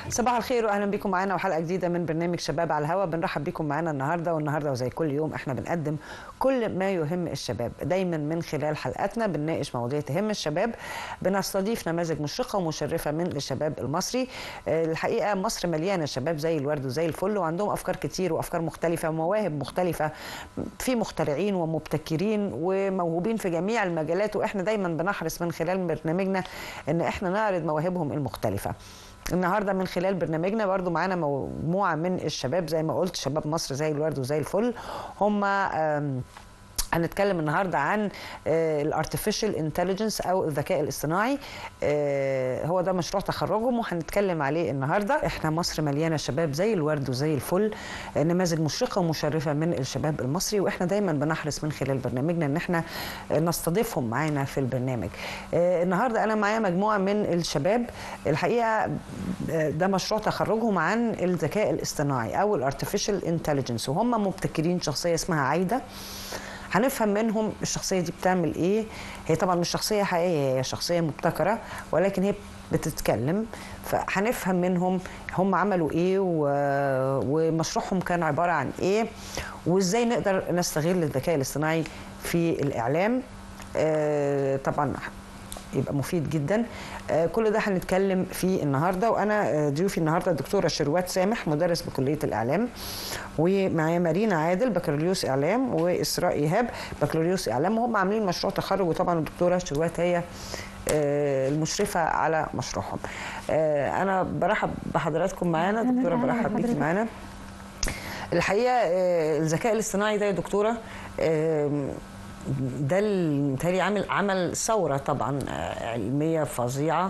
صباح الخير واهلا بكم معانا وحلقه جديده من برنامج شباب على الهواء بنرحب بكم معانا النهارده والنهارده وزي كل يوم احنا بنقدم كل ما يهم الشباب دايما من خلال حلقاتنا بنناقش مواضيع تهم الشباب بنستضيف نماذج مشرقه ومشرفه من الشباب المصري آه، الحقيقه مصر مليانه شباب زي الورد وزي الفل وعندهم افكار كتير وافكار مختلفه ومواهب مختلفه في مخترعين ومبتكرين وموهوبين في جميع المجالات واحنا دايما بنحرص من خلال برنامجنا ان احنا نعرض مواهبهم المختلفه النهارده من خلال برنامجنا برضو معانا مجموعه من الشباب زي ما قلت شباب مصر زي الورد وزي الفل هم آم، هنتكلم النهارده عن الارتفيشال انتليجنس او الذكاء الاصطناعي آه، هو ده مشروع تخرجهم وهنتكلم عليه النهارده احنا مصر مليانه شباب زي الورد وزي الفل آه، نماذج مشرقه ومشرفه من الشباب المصري واحنا دايما بنحرص من خلال برنامجنا ان احنا آه، نستضيفهم معانا في البرنامج آه، النهارده انا معايا مجموعه من الشباب الحقيقه آه، ده مشروع تخرجهم عن الذكاء الاصطناعي او الارتفيشال انتليجنس وهم مبتكرين شخصيه اسمها عايده هنفهم منهم الشخصيه دي بتعمل ايه هي طبعا مش شخصيه حقيقيه هي شخصيه مبتكره ولكن هي بتتكلم فهنفهم منهم هم عملوا ايه و... ومشروعهم كان عباره عن ايه وازاي نقدر نستغل الذكاء الاصطناعي في الاعلام آه طبعا يبقى مفيد جدا آه كل ده هنتكلم فيه النهارده وانا آه، ضيوفي النهارده الدكتوره شروات سامح مدرس بكليه الاعلام ومعايا مارينا عادل بكالوريوس اعلام واسراء ايهاب بكالوريوس اعلام وهم عاملين مشروع تخرج وطبعا الدكتوره شروات هي آه، المشرفه على مشروعهم آه، انا برحب بحضراتكم معانا أهلاً، دكتوره أهلاً برحب بيكي بحضرتك. معانا الحقيقه آه، الذكاء الاصطناعي ده يا دكتوره آم، ده ال- متهيألي عامل عمل ثوره طبعا آه، علميه فظيعه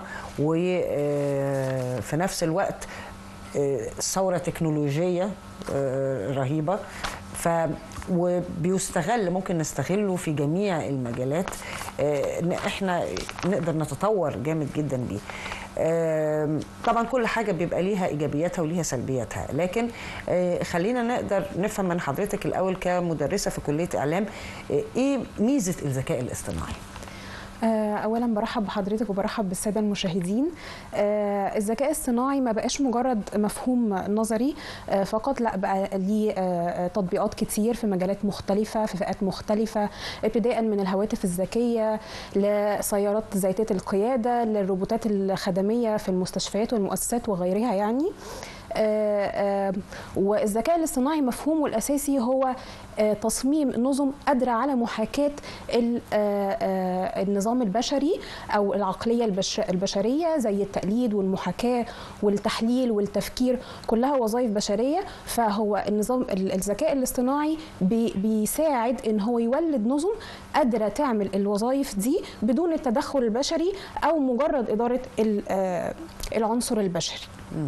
وفي نفس الوقت آه، ثوره تكنولوجيه آه، رهيبه ف وبيستغل ممكن نستغله في جميع المجالات آه، ان احنا نقدر نتطور جامد جدا بيه آم، طبعا كل حاجه بيبقى ليها ايجابياتها وليها سلبياتها لكن آه، خلينا نقدر نفهم من حضرتك الاول كمدرسه في كليه اعلام آه، ايه ميزه الذكاء الاصطناعي آه، اولا برحب بحضرتك وبرحب بالساده المشاهدين آه، الذكاء الصناعي ما بقاش مجرد مفهوم نظري آه، فقط لا بقى ليه آه، تطبيقات كتير في مجالات مختلفه في فئات مختلفه ابتداء من الهواتف الذكيه لسيارات ذاتيه القياده للروبوتات الخدميه في المستشفيات والمؤسسات وغيرها يعني آه، آه، والذكاء الاصطناعي مفهومه الاساسي هو آه، تصميم نظم قادره على محاكاه ال- آه، آه، النظام البشري او العقليه البش- البشريه زي التقليد والمحاكاه والتحليل والتفكير كلها وظائف بشريه فهو النظام ال- الذكاء الاصطناعي بي- بيساعد ان هو يولد نظم قادره تعمل الوظائف دي بدون التدخل البشري او مجرد اداره ال- آه، العنصر البشري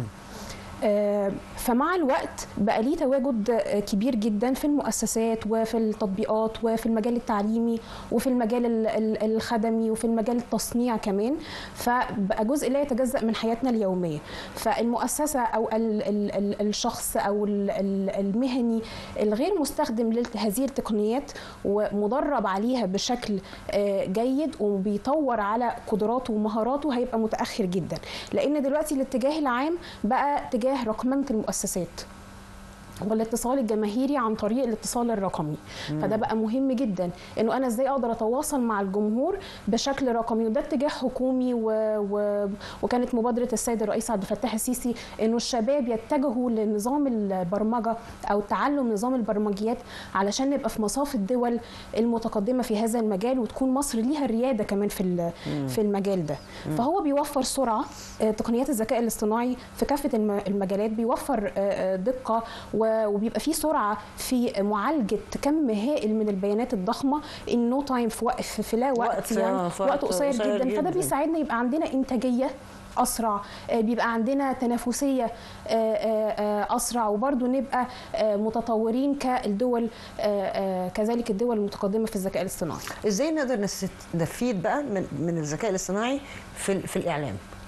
آه، فمع الوقت بقى ليه تواجد آه، كبير جدا في المؤسسات وفي التطبيقات وفي المجال التعليمي وفي المجال ال- ال- الخدمي وفي المجال التصنيع كمان فبقى جزء لا يتجزأ من حياتنا اليومية فالمؤسسة أو ال ال ال الشخص أو ال ال المهني الغير مستخدم لهذه التقنيات ومدرب عليها بشكل آه، جيد وبيطور على قدراته ومهاراته هيبقى متأخر جدا لأن دلوقتي الاتجاه العام بقى اتجاه رقمنة المؤسسات والاتصال الجماهيري عن طريق الاتصال الرقمي فده بقى مهم جدا انه انا ازاي اقدر اتواصل مع الجمهور بشكل رقمي وده اتجاه حكومي و... و... وكانت مبادره السيد الرئيس عبد الفتاح السيسي انه الشباب يتجهوا لنظام البرمجه او تعلم نظام البرمجيات علشان نبقى في مصاف الدول المتقدمه في هذا المجال وتكون مصر ليها الرياده كمان في ال- في المجال ده فهو بيوفر سرعه آه، تقنيات الذكاء الاصطناعي في كافه الم- المجالات بيوفر آه، آه، دقه و- وبيبقى فيه سرعه في معالجه كم هائل من البيانات الضخمه ان نو تايم في وقت في لا وقت, وقت، يعني آه، في وقت وقت قصير قصير جدا فده جداً. بيساعدنا يبقى عندنا انتاجيه اسرع آه، بيبقى عندنا تنافسيه آه، آه، آه، اسرع وبرضه نبقى آه، متطورين كالدول آه، آه، كذلك الدول المتقدمه في الذكاء الاصطناعي ازاي نقدر نستفيد بقى من من الذكاء الاصطناعي في ال- في الاعلام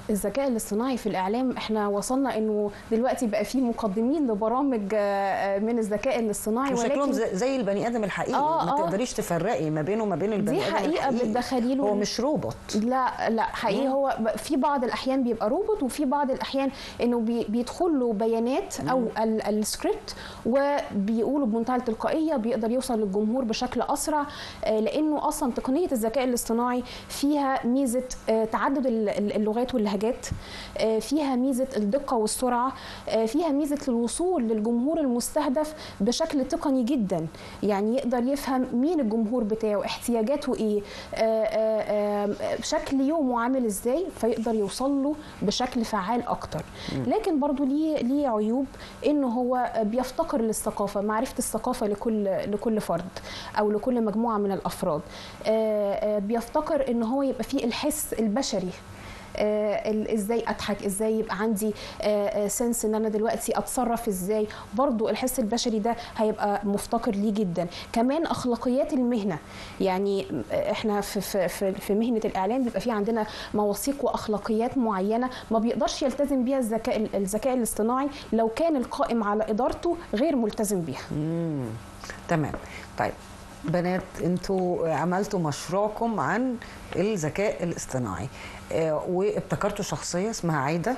الذكاء الاصطناعي في الاعلام احنا وصلنا انه دلوقتي بقى في مقدمين لبرامج آه، من الذكاء الاصطناعي وشكلهم زي زي البني ادم الحقيقي آه، ما آه. تقدريش تفرقي ما بينه وما بين البني دي ادم حقيقه الحقيقي. بتدخلي له هو مش روبوت لا لا حقيقي هو ب- في بعض الاحيان بيبقى روبوت وفي بعض الاحيان انه بي- بيدخل له بيانات او ال- السكريبت وبيقولوا بمنتهى التلقائيه بيقدر يوصل للجمهور بشكل اسرع آه، لانه اصلا تقنيه الذكاء الاصطناعي فيها ميزه آه، تعدد ال- ال- اللغات واللهجات آه، فيها ميزه الدقه والسرعه آه، فيها ميزه الوصول للجمهور المستهدف بشكل تقني جدا يعني يقدر يفهم مين الجمهور بتاعه احتياجاته ايه آه، آه، آه، شكل يومه عامل ازاي فيقدر يوصل له بشكل فعال اكتر لكن برضو ليه ليه عيوب انه هو بيفتقر للثقافه معرفه الثقافه لكل لكل فرد او لكل مجموعه من الافراد آه، آه، بيفتقر ان هو يبقى فيه الحس البشري آه، ال- ازاي اضحك ازاي يبقى عندي سنس ان انا دلوقتي اتصرف ازاي برضو الحس البشري ده هيبقى مفتقر ليه جدا كمان اخلاقيات المهنه يعني آه، احنا في في في, في مهنه الاعلام بيبقى في عندنا مواثيق واخلاقيات معينه ما بيقدرش يلتزم بيها الذكاء الذكاء الاصطناعي لو كان القائم على ادارته غير ملتزم بيها مم. تمام طيب بنات انتوا عملتوا مشروعكم عن الذكاء الاصطناعي آه، وابتكرتوا شخصيه اسمها عايده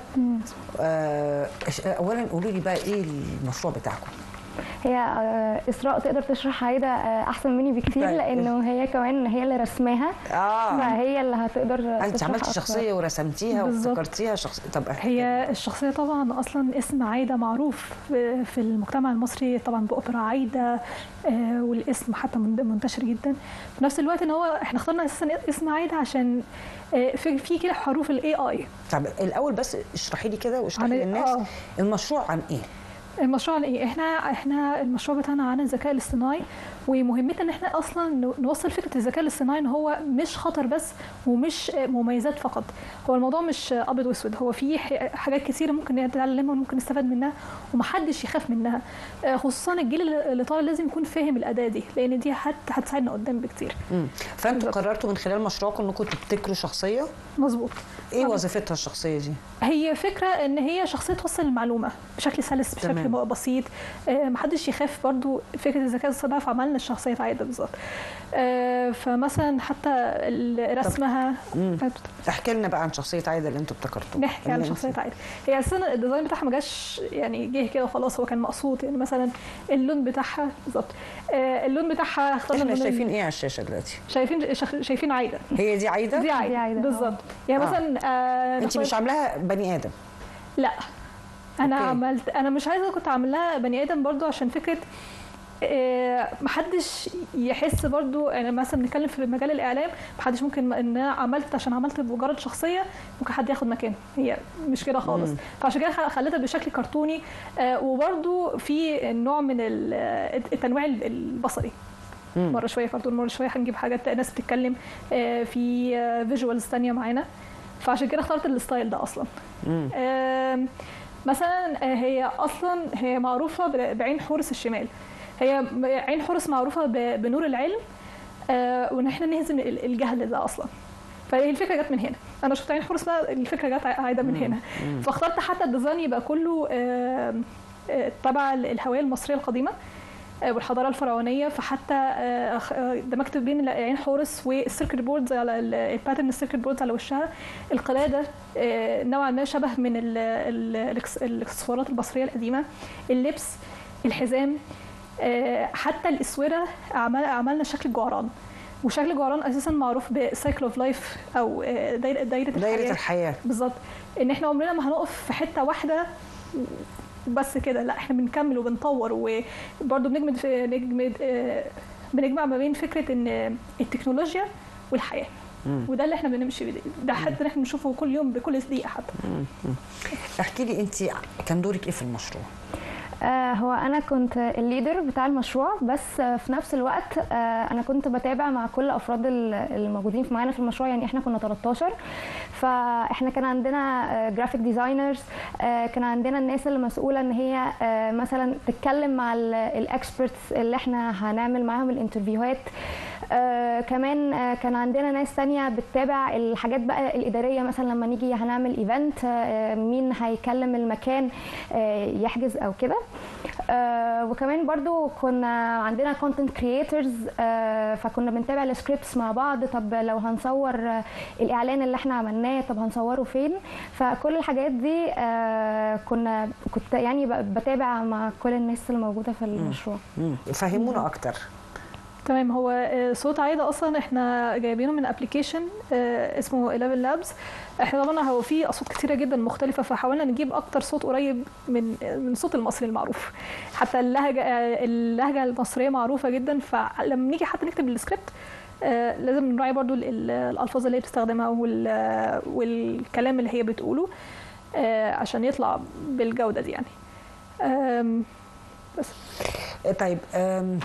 آه، إش- اولا قولوا لي بقى ايه المشروع بتاعكم هي آه، اسراء تقدر تشرح عايده آه، احسن مني بكتير طيب. لانه هي كمان هي اللي رسماها اه فهي اللي هتقدر انت تشرح عملتي أكتر. شخصيه ورسمتيها بالظبط. وافتكرتيها شخصيه طب احكي هي الشخصية طبعا أصلا اسم عايدة معروف في في المجتمع المصري طبعا بأوبرا عايدة آه، والاسم حتى من- منتشر جدا في نفس الوقت ان هو احنا اخترنا اساسا اسم عايدة عشان آه، في في كده حروف الاي اي طب الاول بس اشرحي لي كده واشرحي عن- للناس آه. المشروع عن ايه المشروع عن ايه احنا احنا المشروع بتاعنا عن الذكاء الاصطناعي ومهمتنا ان احنا اصلا نو- نوصل فكره الذكاء الاصطناعي ان هو مش خطر بس ومش مميزات فقط هو الموضوع مش ابيض واسود هو في ح- حاجات كتيره ممكن نتعلمها وممكن نستفاد منها ومحدش يخاف منها آه، خصوصا الجيل اللي اللي طالع لازم يكون فاهم الاداه دي لان دي هت- هتساعدنا قدام بكتير مم. فانتوا بالظبط. قررتوا من خلال مشروعكم انكم تبتكروا شخصيه مظبوط ايه آه. وظيفتها الشخصيه دي هي فكرة ان هي شخصية توصل المعلومة بشكل سلس بشكل تمام. بسيط آه، محدش يخاف برضو فكرة الذكاء الصناعي في عملنا الشخصية عايدة بالظبط آه، فمثلا حتى ال- رسمها مم. احكي لنا بقى عن شخصيه عايده اللي انتوا ابتكرتوها نحكي عن اللي شخصية انت- عايدة هي اساسا الديزاين بتاعها ما جاش يعني جه كده وخلاص هو كان مقصود يعني مثلا اللون بتاعها بالظبط آه، اللون بتاعها اخترنا احنا اللون ال- شايفين ايه على الشاشه دلوقتي شايفين شخ- شايفين عايدة هي دي عايده دي عايدة, دي عايدة، بالظبط يعني آه. مثلا آه، انت نختار- مش عاملاها بني ادم لا انا أوكي. عملت انا مش عايزه كنت عاملاها بني ادم برضو عشان فكره آه، محدش يحس برضو يعني مثلا بنتكلم في مجال الاعلام محدش ممكن ان انا عملت عشان عملت مجرد شخصيه ممكن حد ياخد مكانه هي مش كده خالص مم. فعشان كده خ- خليتها بشكل كرتوني آه، وبرضو في نوع من ال- التنويع البصري مم. مره شويه كرتون مره شويه هنجيب حاجات ناس بتتكلم آه، في فيجوالز تانية معانا فعشان كده اخترت الستايل ده اصلا مم. آم، مثلا آه، هي اصلا هي معروفه ب- بعين حورس الشمال هي م- عين حورس معروفه ب- بنور العلم آه، وان احنا نهزم ال- الجهل ده اصلا فهي الفكره جت من هنا انا شفت عين حورس بقى الفكره جت عايده من هنا فاخترت حتى الديزاين يبقى كله آم، آه، تبع ال- الهويه المصريه القديمه آه، والحضاره الفرعونيه فحتى آه، أخ- آه، دمجت بين عين حورس والسيركل بوردز على ال- الباترن السيركل بوردز على وشها القلاده آه، نوعا ما شبه من ال- ال- الإكس- الاكسسوارات المصريه القديمه اللبس الحزام آه، حتى الاسوره عمل عملنا شكل جعران وشكل الجعران اساسا معروف بسايكل اوف لايف او آه، دايره دايره دايره الحياه الحياه بالظبط ان احنا عمرنا ما هنقف في حته واحده بس كده لا احنا بنكمل وبنطور وبرضه بنجمد في نجمد آه، بنجمع ما بين فكره ان التكنولوجيا والحياه مم. وده اللي احنا بنمشي بيه ده حتى اللي احنا بنشوفه كل يوم بكل دقيقه حتى احكي لي انت كان دورك ايه في المشروع آه، هو انا كنت الليدر بتاع المشروع بس آه، في نفس الوقت آه، انا كنت بتابع مع كل افراد ال- الموجودين في معانا في المشروع يعني احنا كنا 13 فاحنا كان عندنا جرافيك ديزاينرز كان عندنا الناس اللي مسؤوله ان هي آه، مثلا تتكلم مع الاكسبرتس اللي احنا هنعمل معاهم الانترفيوهات آه كمان آه كان عندنا ناس تانية بتتابع الحاجات بقى الإدارية مثلا لما نيجي هنعمل ايفنت آه مين هيكلم المكان آه يحجز أو كده آه وكمان برضو كنا عندنا كونتنت كرييترز آه فكنا بنتابع السكريبتس مع بعض طب لو هنصور آه الإعلان اللي احنا عملناه طب هنصوره فين فكل الحاجات دي آه كنا كنت يعني ب- بتابع مع كل الناس اللي موجودة في المشروع مم. فهمونا اكتر تمام هو آه، صوت عايدة اصلا احنا جايبينه من ابلكيشن اسمه 11 لابس احنا طبعا هو فيه اصوات كتيره جدا مختلفه فحاولنا نجيب اكتر صوت قريب من من صوت المصري المعروف حتى اللهجه آه، اللهجه المصريه معروفه جدا فلما نيجي حتى نكتب السكريبت آه، لازم نراعي برضو ال- ال- الالفاظ اللي هي بتستخدمها وال- والكلام اللي هي بتقوله آه، عشان يطلع بالجوده دي يعني آم، بس طيب أم،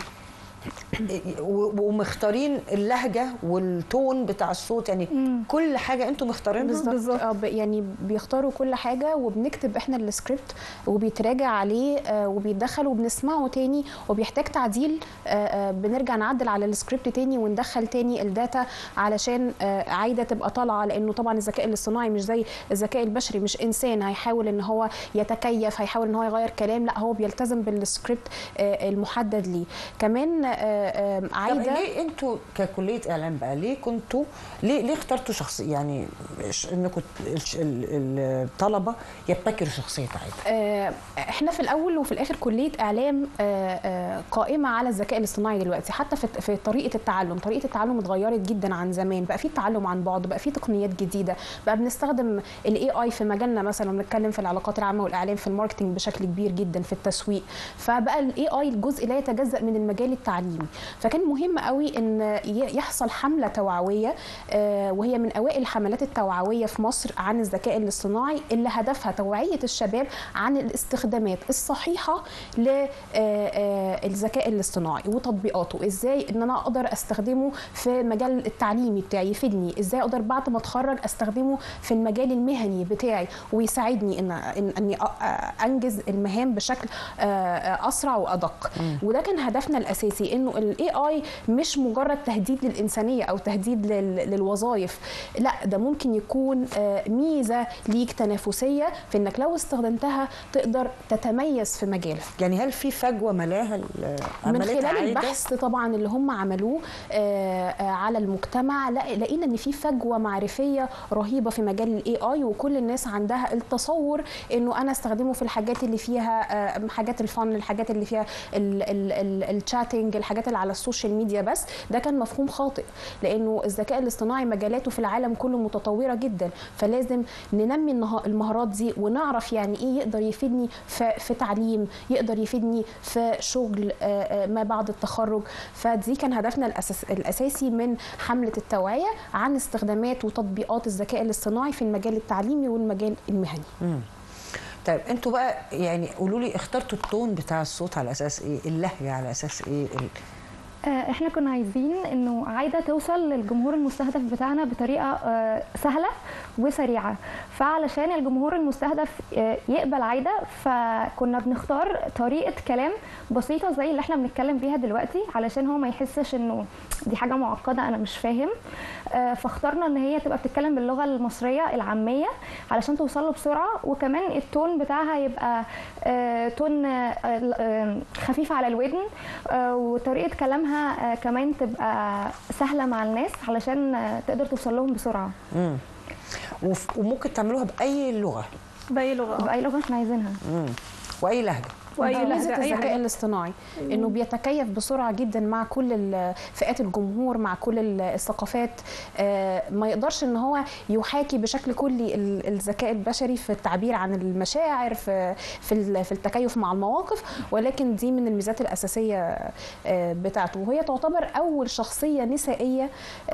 و- ومختارين اللهجه والتون بتاع الصوت يعني مم. كل حاجه انتم مختارينها بالظبط آه، ب- يعني بيختاروا كل حاجه وبنكتب احنا السكريبت وبيتراجع عليه آه، وبيتدخل وبنسمعه تاني وبيحتاج تعديل آه، آه، بنرجع نعدل على السكريبت تاني وندخل تاني الداتا علشان آه، عايده تبقى طالعه لانه طبعا الذكاء الاصطناعي مش زي الذكاء البشري مش انسان هيحاول ان هو يتكيف هيحاول ان هو يغير كلام لا هو بيلتزم بالسكريبت آه، المحدد ليه كمان آه، آه، طب عايده ليه انتوا ككليه اعلام بقى ليه كنتوا ليه ليه اخترتوا شخص يعني ش- انكم الش- ال- ال- الطلبه يبتكروا شخصيه عايده آه، احنا في الاول وفي الاخر كليه اعلام آه، آه، قائمه على الذكاء الاصطناعي دلوقتي حتى في في طريقه التعلم طريقه التعلم اتغيرت جدا عن زمان بقى في تعلم عن بعد بقى في تقنيات جديده بقى بنستخدم الاي اي في مجالنا مثلا بنتكلم في العلاقات العامه والاعلام في الماركتنج بشكل كبير جدا في التسويق فبقى الاي اي الجزء لا يتجزا من المجال التعليمي فكان مهم قوي ان ي- يحصل حمله توعويه آه، وهي من اوائل الحملات التوعويه في مصر عن الذكاء الاصطناعي اللي هدفها توعيه الشباب عن الاستخدامات الصحيحه للذكاء الاصطناعي وتطبيقاته ازاي ان انا اقدر استخدمه في مجال التعليمي بتاعي يفيدني ازاي اقدر بعد ما اتخرج استخدمه في المجال المهني بتاعي ويساعدني ان إن- اني أ- أ- انجز المهام بشكل آه، آه، اسرع وادق وده كان هدفنا الاساسي انه الاي اي مش مجرد تهديد للانسانيه او تهديد لل- للوظائف لا ده ممكن يكون آه، ميزه ليك تنافسيه في انك لو استخدمتها تقدر تتميز في مجالك يعني هل في فجوه ملاها ال- من عملية خلال عايدة؟ البحث طبعا اللي هم عملوه آه، آه، على المجتمع لا- لقينا ان في فجوه معرفيه رهيبه في مجال الاي اي وكل الناس عندها التصور انه انا استخدمه في الحاجات اللي فيها آه، حاجات الفن الحاجات اللي فيها ال- ال- ال- الشاتنج الحاجات اللي على السوشيال ميديا بس ده كان مفهوم خاطئ لانه الذكاء الاصطناعي مجالاته في العالم كله متطوره جدا فلازم ننمي النها- المهارات دي ونعرف يعني ايه يقدر يفيدني في, في تعليم يقدر يفيدني في شغل آه، آه، ما بعد التخرج فدي كان هدفنا الأساس الاساسي من حمله التوعيه عن استخدامات وتطبيقات الذكاء الاصطناعي في المجال التعليمي والمجال المهني مم. طيب انتوا بقى يعني قولوا لي اخترتوا التون بتاع الصوت على اساس ايه اللهجه على اساس ايه ال- آه، احنا كنا عايزين انه عايده توصل للجمهور المستهدف بتاعنا بطريقه آه، سهله وسريعه فعلشان الجمهور المستهدف آه، يقبل عايده فكنا بنختار طريقه كلام بسيطه زي اللي احنا بنتكلم بيها دلوقتي علشان هو ما يحسش انه دي حاجه معقده انا مش فاهم آه، فاخترنا ان هي تبقى بتتكلم باللغه المصريه العاميه علشان توصل له بسرعه وكمان التون بتاعها يبقى آه، تون آه، آه، خفيف على الودن آه، وطريقه كلامها آه، كمان تبقى سهله مع الناس علشان آه، تقدر توصل لهم بسرعه مم. وف- وممكن تعملوها باي لغه باي لغه باي لغه احنا عايزينها مم. واي لهجه واي ده ميزه لهجه اي الذكاء حاجه الاصطناعي انه بيتكيف بسرعه جدا مع كل ال- فئات الجمهور مع كل ال- الثقافات آه، ما يقدرش ان هو يحاكي بشكل كلي ال- الذكاء البشري في التعبير عن المشاعر في في ال- في التكيف مع المواقف ولكن دي من الميزات الاساسيه آه، بتاعته وهي تعتبر اول شخصيه نسائيه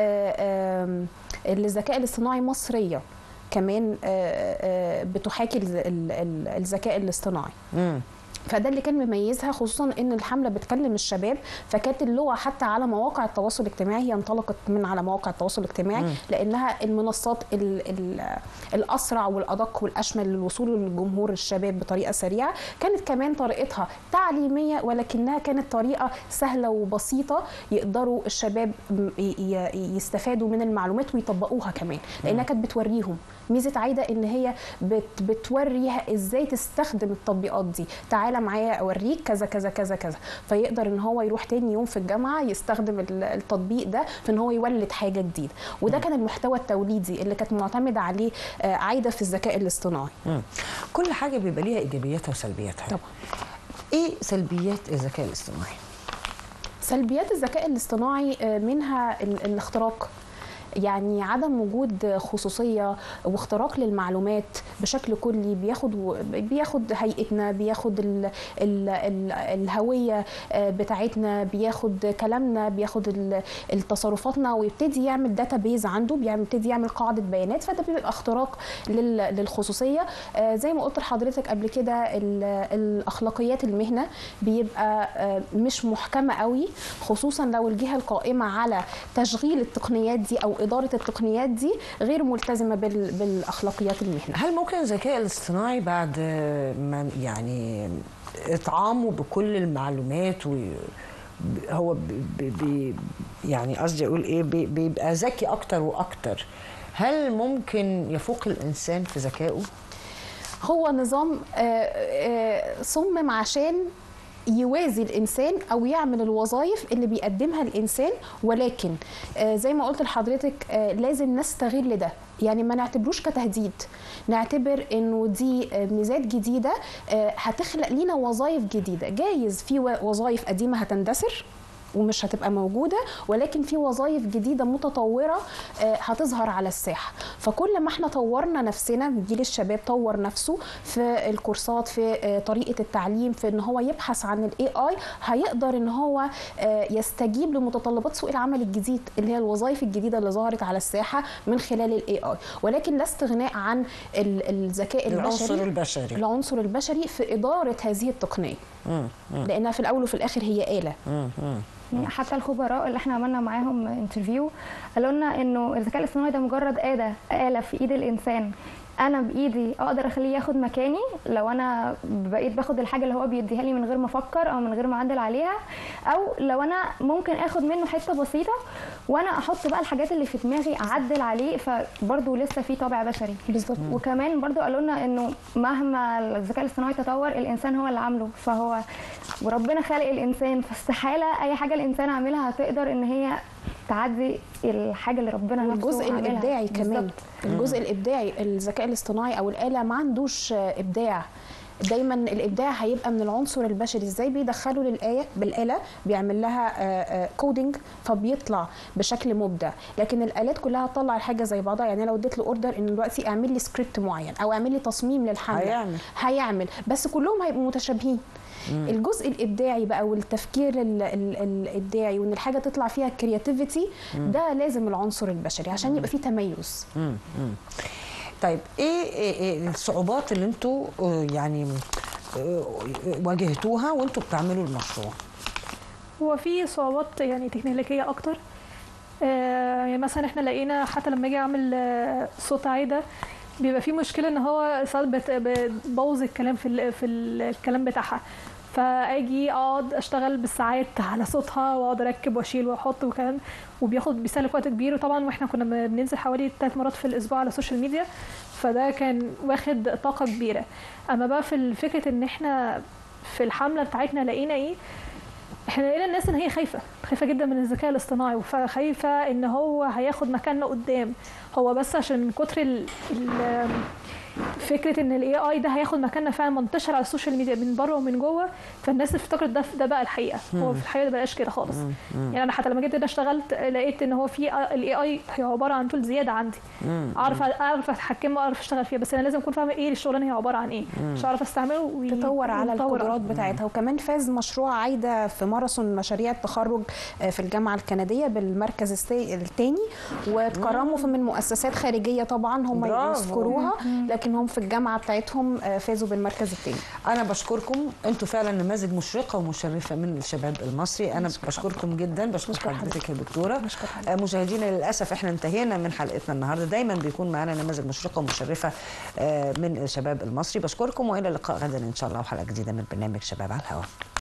آه، آم، للذكاء الاصطناعي مصريه كمان آه، آه، بتحاكي ال- ال- ال- الذكاء الاصطناعي مم. فده اللي كان مميزها خصوصا ان الحمله بتكلم الشباب فكانت اللغه حتى على مواقع التواصل الاجتماعي هي انطلقت من على مواقع التواصل الاجتماعي مم. لانها المنصات ال ال الاسرع والادق والاشمل للوصول للجمهور الشباب بطريقه سريعه كانت كمان طريقتها تعليميه ولكنها كانت طريقه سهله وبسيطه يقدروا الشباب م- ي- ي- يستفادوا من المعلومات ويطبقوها كمان لانها كانت بتوريهم ميزه عايده ان هي بت بتوريها ازاي تستخدم التطبيقات دي تعالى معايا اوريك كذا كذا كذا كذا فيقدر ان هو يروح تاني يوم في الجامعه يستخدم ال- التطبيق ده في ان هو يولد حاجه جديده وده كان المحتوى التوليدي اللي كانت معتمده عليه آه، عايده في الذكاء الاصطناعي مم. كل حاجه بيبقى ليها ايجابياتها وسلبياتها طبعا ايه سلبيات الذكاء الاصطناعي سلبيات الذكاء الاصطناعي آه، منها ال- الاختراق يعني عدم وجود خصوصيه واختراق للمعلومات بشكل كلي بياخد و- بياخد هيئتنا بياخد ال ال ال الهويه آه، بتاعتنا بياخد كلامنا بياخد ال- التصرفاتنا ويبتدي يعمل داتابيز عنده بيعمل يبتدي يعمل قاعده بيانات فده بيبقى اختراق لل- للخصوصيه آه، زي ما قلت لحضرتك قبل كده ال- الاخلاقيات المهنه بيبقى آه، مش محكمه قوي خصوصا لو الجهه القائمه على تشغيل التقنيات دي او اداره التقنيات دي غير ملتزمه بال- بالاخلاقيات المهنه هل ممكن الذكاء الاصطناعي بعد ما يعني اطعامه بكل المعلومات و هو بي بي يعني قصدي اقول ايه بي- بيبقى ذكي اكتر واكتر هل ممكن يفوق الانسان في ذكائه هو نظام آه، آه، صمم عشان يوازي الانسان او يعمل الوظائف اللي بيقدمها الانسان ولكن آه، زي ما قلت لحضرتك آه، لازم نستغل ده يعني ما نعتبروش كتهديد نعتبر انه دي آه، ميزات جديده آه، هتخلق لينا وظائف جديده جايز في و- وظائف قديمه هتندثر ومش هتبقى موجودة ولكن في وظائف جديدة متطورة آه، هتظهر على الساحة فكل ما احنا طورنا نفسنا جيل الشباب طور نفسه في الكورسات في آه، طريقة التعليم في ان هو يبحث عن الاي اي هيقدر ان هو آه، يستجيب لمتطلبات سوق العمل الجديد اللي هي الوظائف الجديدة اللي ظهرت على الساحة من خلال الاي اي ولكن لا استغناء عن ال- الذكاء العنصر البشري البشري العنصر البشري في إدارة هذه التقنية مم، مم، لأنها في الأول وفي الآخر هي آلة مم، مم. يعني حتى الخبراء اللي احنا عملنا معاهم انترفيو قالوا لنا انه الذكاء الاصطناعي ده مجرد آلة آلة في ايد الانسان انا بايدي اقدر اخليه ياخد مكاني لو انا بقيت باخد الحاجه اللي هو بيديها لي من غير ما افكر او من غير ما اعدل عليها او لو انا ممكن اخد منه حته بسيطه وانا احط بقى الحاجات اللي في دماغي اعدل عليه فبرضه لسه في طابع بشري بالظبط وكمان برضو قالوا لنا انه مهما الذكاء الاصطناعي تطور الانسان هو اللي عامله فهو وربنا خالق الانسان فاستحاله اي حاجه الانسان عاملها هتقدر ان هي تعدي الحاجه اللي ربنا نفسه والجزء عاملها. الابداعي كمان بالظبط. الجزء الابداعي الذكاء الاصطناعي او الاله ما عندوش آه، ابداع دايما الابداع هيبقى من العنصر البشري ازاي بيدخلوا للايه بالاله بيعمل لها كودينج فبيطلع بشكل مبدع لكن الالات كلها هتطلع الحاجه زي بعضها يعني أنا لو اديت له اوردر ان دلوقتي اعمل لي سكريبت معين او اعمل لي تصميم للحمله هيعمل. هيعمل بس كلهم هيبقوا متشابهين الجزء الابداعي بقى والتفكير ال- ال- الابداعي وان الحاجه تطلع فيها كرياتيفيتي ده لازم العنصر البشري عشان يبقى فيه تميز مم، مم. طيب ايه, إيه, إيه الصعوبات اللي انتوا آه، يعني آه، واجهتوها وانتوا بتعملوا المشروع هو في صعوبات يعني تكنولوجيه اكتر آه، يعني مثلا احنا لقينا حتى لما اجي اعمل آه، صوت عايده بيبقى في مشكله ان هو ساعات بت- بتبوظ الكلام في ال- في ال- الكلام بتاعها فاجي اقعد اشتغل بالساعات على صوتها واقعد اركب واشيل واحط وكلام وبياخد بيستهلك وقت كبير وطبعا واحنا كنا ب- بننزل حوالي ثلاث مرات في الاسبوع على السوشيال ميديا فده كان واخد طاقه كبيره اما بقى في فكره ان احنا في الحمله بتاعتنا لقينا ايه احنا لقينا الناس ان هي خايفه خايفه جدا من الذكاء الاصطناعي فخايفه ان هو هياخد مكاننا قدام هو بس عشان من كتر ال ال فكره ان الاي اي ده هياخد مكاننا فعلا منتشر على السوشيال ميديا من بره ومن جوه فالناس افتكرت ده ده بقى الحقيقه هو في الحقيقه ما بقاش كده خالص يعني انا حتى لما جيت هنا اشتغلت لقيت ان هو في الاي اي هي عباره عن تول زياده عندي اعرف اعرف اتحكمه اعرف اشتغل فيها بس انا لازم اكون فاهمه ايه الشغلانه هي عباره عن ايه مش هعرف استعمله وي- تطور على ويتطور. القدرات بتاعتها وكمان فاز مشروع عايده في ماراثون مشاريع التخرج آه، في الجامعه الكنديه بالمركز الثاني واتكرموا في من مؤسسات خارجيه طبعا هم برافو. يذكروها لكن ولكنهم في الجامعه بتاعتهم آه، فازوا بالمركز الثاني انا بشكركم انتوا فعلا نماذج مشرقه ومشرفه من الشباب المصري انا بشكركم جدا بشكر بشكر حضرتك يا دكتوره بشكر حضرتك. آه، مشاهدينا للاسف احنا انتهينا من حلقتنا النهارده دايما بيكون معانا نماذج مشرقه ومشرفه آه، من الشباب المصري بشكركم والى اللقاء غدا ان شاء الله وحلقه جديده من برنامج شباب على الهواء